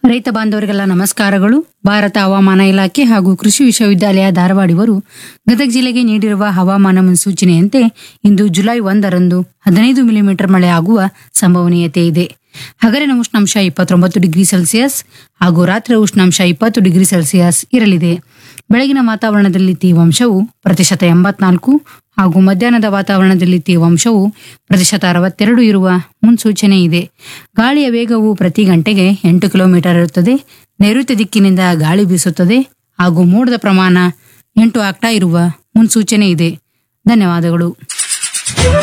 ರೈತ ಬಾಂಧವರಿಗೆಲ್ಲ ನಮಸ್ಕಾರಗಳು ಭಾರತ ಹವಾಮಾನ ಇಲಾಖೆ ಹಾಗೂ ಕೃಷಿ ವಿಶ್ವವಿದ್ಯಾಲಯ ಧಾರವಾಡಿವರು ಗದಗ ಜಿಲ್ಲೆಗೆ ನೀಡಿರುವ ಹವಾಮಾನ ಮುನ್ಸೂಚನೆಯಂತೆ ಇಂದು ಜುಲೈ ಒಂದರಂದು ಹದಿನೈದು ಮಿಲಿಮೀಟರ್ ಮಳೆ ಆಗುವ ಸಂಭವನೀಯತೆ ಇದೆ ಹಗಲಿನ ಉಷ್ಣಾಂಶ ಇಪ್ಪತ್ತೊಂಬತ್ತು ಡಿಗ್ರಿ ಸೆಲ್ಸಿಯಸ್ ಹಾಗೂ ರಾತ್ರಿ ಉಷ್ಣಾಂಶ ಇಪ್ಪತ್ತು ಡಿಗ್ರಿ ಸೆಲ್ಸಿಯಸ್ ಇರಲಿದೆ ಬೆಳಗಿನ ವಾತಾವರಣದಲ್ಲಿ ತೇವಾಂಶವು ಪ್ರತಿಶತ ಎಂಬತ್ನಾಲ್ಕು ಹಾಗೂ ಮಧ್ಯಾಹ್ನದ ವಾತಾವರಣದಲ್ಲಿ ತೇವಾಂಶವು ಪ್ರತಿಶತ ಅರವತ್ತೆರಡು ಇರುವ ಮುನ್ಸೂಚನೆ ಇದೆ ಗಾಳಿಯ ವೇಗವು ಪ್ರತಿ ಗಂಟೆಗೆ ಎಂಟು ಕಿಲೋಮೀಟರ್ ಇರುತ್ತದೆ ನೈಋತ್ಯ ದಿಕ್ಕಿನಿಂದ ಗಾಳಿ ಬೀಸುತ್ತದೆ ಹಾಗೂ ಮೋಡದ ಪ್ರಮಾಣ ಎಂಟು ಆಗ್ತಾ ಇರುವ ಮುನ್ಸೂಚನೆ ಇದೆ ಧನ್ಯವಾದಗಳು